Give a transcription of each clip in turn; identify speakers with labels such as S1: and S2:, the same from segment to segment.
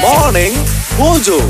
S1: Morning Mojo.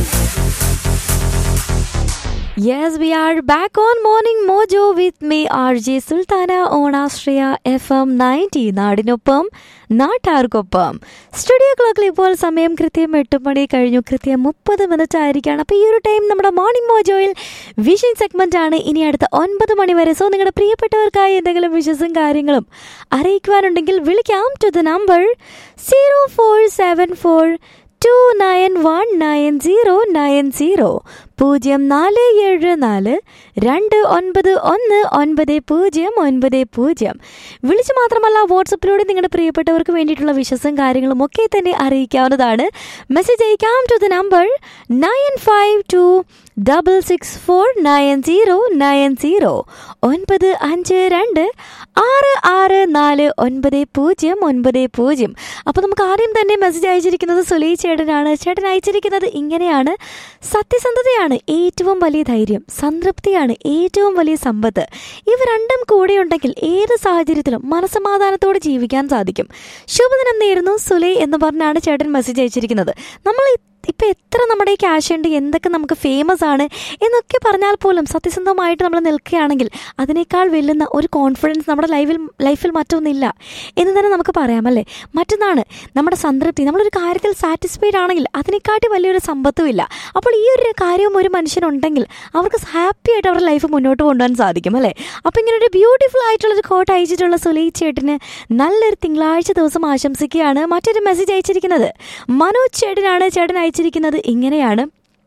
S2: Yes, we are back on Morning Mojo with me, RJ Sultana on Astria FM 90 നാടിനൊപ്പം നാട്ടാർക്കൊപ്പം studio ക്ലോക്കിൽ ഇപ്പോൾ സമയം കൃത്യം എട്ട് മണി കഴിഞ്ഞു കൃത്യം മുപ്പത് മിനിറ്റ് ആയിരിക്കുകയാണ് അപ്പോൾ ഈ ഒരു ടൈം നമ്മുടെ മോർണിംഗ് മോജോയിൽ വിഷൻ സെഗ്മെന്റ് ആണ് ഇനി അടുത്ത ഒൻപത് മണി വരെ സോ നിങ്ങളുടെ പ്രിയപ്പെട്ടവർക്കായി എന്തെങ്കിലും വിഷസും കാര്യങ്ങളും അറിയിക്കുവാനുണ്ടെങ്കിൽ വിളിക്കാം to the number zero four seven four two nine one nine zero nine zero പൂജ്യം നാല് ഏഴ് നാല് രണ്ട് ഒൻപത് ഒന്ന് ഒൻപത് പൂജ്യം ഒൻപത് പൂജ്യം വിളിച്ച് മാത്രമല്ല വാട്സപ്പിലൂടെ നിങ്ങളുടെ പ്രിയപ്പെട്ടവർക്ക് വേണ്ടിയിട്ടുള്ള വിശ്വസം കാര്യങ്ങളും ഒക്കെ തന്നെ അറിയിക്കാവുന്നതാണ് മെസ്സേജ് അയക്കാം to the number nine five two double six four nine zero nine zero ഒൻപത് അഞ്ച് രണ്ട് ആറ് ആറ് നാല് ഒൻപത് പൂജ്യം ഒൻപത് പൂജ്യം അപ്പോൾ നമുക്ക് ആദ്യം തന്നെ മെസ്സേജ് അയച്ചിരിക്കുന്നത് സുലൈ ചേട്ടനാണ് ചേട്ടൻ അയച്ചിരിക്കുന്നത് ഇങ്ങനെയാണ് സത്യസന്ധതയാണ് ഏറ്റവും വലിയ ധൈര്യം സംതൃപ്തിയാണ് ഏറ്റവും വലിയ സമ്പത്ത് ഇവ രണ്ടും കൂടെയുണ്ടെങ്കിൽ ഏത് സാഹചര്യത്തിലും മനസമാധാനത്തോടെ ജീവിക്കാൻ സാധിക്കും ശുഭദിനം നേരുന്നു സുലൈ എന്ന് പറഞ്ഞാണ് ചേട്ടൻ മെസ്സേജ് അയച്ചിരിക്കുന്നത് നമ്മൾ ഇപ്പം എത്ര നമ്മുടെ ക്യാഷ് ഉണ്ട് എന്തൊക്കെ നമുക്ക് ഫേമസ് ആണ് എന്നൊക്കെ പറഞ്ഞാൽ പോലും സത്യസന്ധമായിട്ട് നമ്മൾ നിൽക്കുകയാണെങ്കിൽ അതിനേക്കാൾ വെല്ലുന്ന ഒരു കോൺഫിഡൻസ് നമ്മുടെ ലൈഫിൽ ലൈഫിൽ മറ്റൊന്നില്ല എന്ന് തന്നെ നമുക്ക് പറയാമല്ലേ മറ്റൊന്നാണ് നമ്മുടെ സംതൃപ്തി നമ്മളൊരു കാര്യത്തിൽ സാറ്റിസ്ഫൈഡ് ആണെങ്കിൽ അതിനെക്കാട്ടി വലിയൊരു സമ്പത്തും ഇല്ല അപ്പോൾ ഈ ഒരു കാര്യവും ഒരു മനുഷ്യനുണ്ടെങ്കിൽ അവർക്ക് ഹാപ്പി ആയിട്ട് അവരുടെ ലൈഫ് മുന്നോട്ട് കൊണ്ടുപോകാൻ സാധിക്കും അല്ലേ അപ്പോൾ ഇങ്ങനെ ഒരു ബ്യൂട്ടിഫുൾ ആയിട്ടുള്ളൊരു കോട്ട് അയച്ചിട്ടുള്ള സുലൈ ചേട്ടന് നല്ലൊരു തിങ്കളാഴ്ച ദിവസം ആശംസിക്കുകയാണ് മറ്റൊരു മെസ്സേജ് അയച്ചിരിക്കുന്നത് മനോജ് ചേട്ടനാണ് ചേട്ടൻ അയച്ചിരിക്കുന്നത് ഇങ്ങനെയാണ്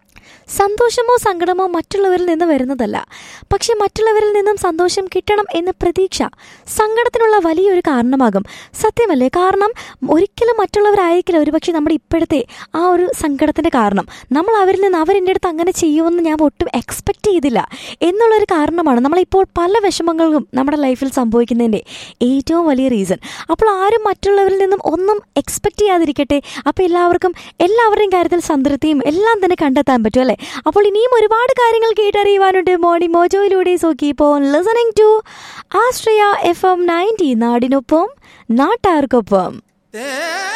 S2: സന്തോഷമോ സങ്കടമോ മറ്റുള്ളവരിൽ നിന്ന് വരുന്നതല്ല പക്ഷെ മറ്റുള്ളവരിൽ നിന്നും സന്തോഷം കിട്ടണം എന്ന പ്രതീക്ഷ സങ്കടത്തിനുള്ള വലിയൊരു കാരണമാകും സത്യമല്ലേ കാരണം ഒരിക്കലും മറ്റുള്ളവരായിരിക്കില്ല ഒരുപക്ഷെ നമ്മുടെ ഇപ്പോഴത്തെ ആ ഒരു സങ്കടത്തിൻ്റെ കാരണം നമ്മൾ അവരിൽ നിന്ന് അവരെൻ്റെ അടുത്ത് അങ്ങനെ ചെയ്യുമെന്ന് ഞാൻ ഒട്ടും എക്സ്പെക്റ്റ് ചെയ്തില്ല എന്നുള്ളൊരു കാരണമാണ് നമ്മളിപ്പോൾ പല വിഷമങ്ങൾക്കും നമ്മുടെ ലൈഫിൽ സംഭവിക്കുന്നതിൻ്റെ ഏറ്റവും വലിയ റീസൺ അപ്പോൾ ആരും മറ്റുള്ളവരിൽ നിന്നും ഒന്നും എക്സ്പെക്റ്റ് ചെയ്യാതിരിക്കട്ടെ അപ്പോൾ എല്ലാവർക്കും എല്ലാവരുടെയും കാര്യത്തിൽ സംതൃപ്തിയും എല്ലാം തന്നെ കണ്ടെത്താൻ പറ്റും അല്ലേ അപ്പോൾ ഇനിയും ഒരുപാട് കാര്യങ്ങൾ കേട്ടറിയുവാനുണ്ട് മോർണിംഗ് മോജോയിലൂടെ so keep on listening to Ashraya F M ninety നാടിനൊപ്പം നാട്ടാർക്കൊപ്പം